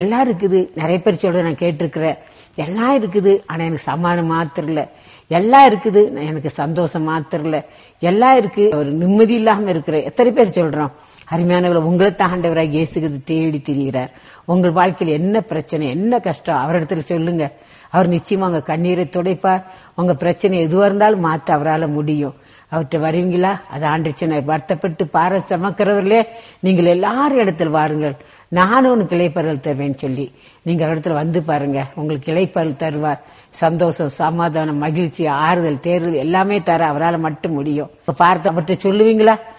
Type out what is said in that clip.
எல்லாம் இருக்குது நிறைய பேர் சொல்ற நான் கேட்டிருக்கிறேன் எல்லாம் இருக்குது ஆனா எனக்கு சமாதானம் மாத்திரம் இல்ல எல்லாம் இருக்குது எனக்கு சந்தோஷம் மாத்திரம் இல்ல எல்லாம் இருக்கு ஒரு நிம்மதி இல்லாம இருக்கிற எத்தனை பேர் சொல்றோம் அருமையானவர்கள் உங்களை தாண்டவராக இயேசுகிறது தேடி திரிகிறார் உங்கள் வாழ்க்கையில் என்ன பிரச்சனை என்ன கஷ்டம் அவரிடத்துல சொல்லுங்க அவர் நிச்சயமா உங்க கண்ணீரை துடைப்பார் உங்க பிரச்சனை எதுவா இருந்தாலும் மாத்த அவரால் முடியும் அவர்கிட்ட வருவீங்களா அது ஆண்டுச்சுன வருத்தப்பட்டு பார சமக்கிறவர்களே நீங்கள் எல்லாரும் இடத்துல வாருங்கள் நானும் உனக்கு இலைப்பறல் தருவேன்னு சொல்லி நீங்க இடத்துல வந்து பாருங்க உங்களுக்கு இலைப்பறல் தருவார் சந்தோஷம் சமாதானம் மகிழ்ச்சி ஆறுதல் தேர்தல் எல்லாமே தர அவரால் மட்டும் முடியும் இப்ப பார்த்து அவர்கிட்ட சொல்லுவீங்களா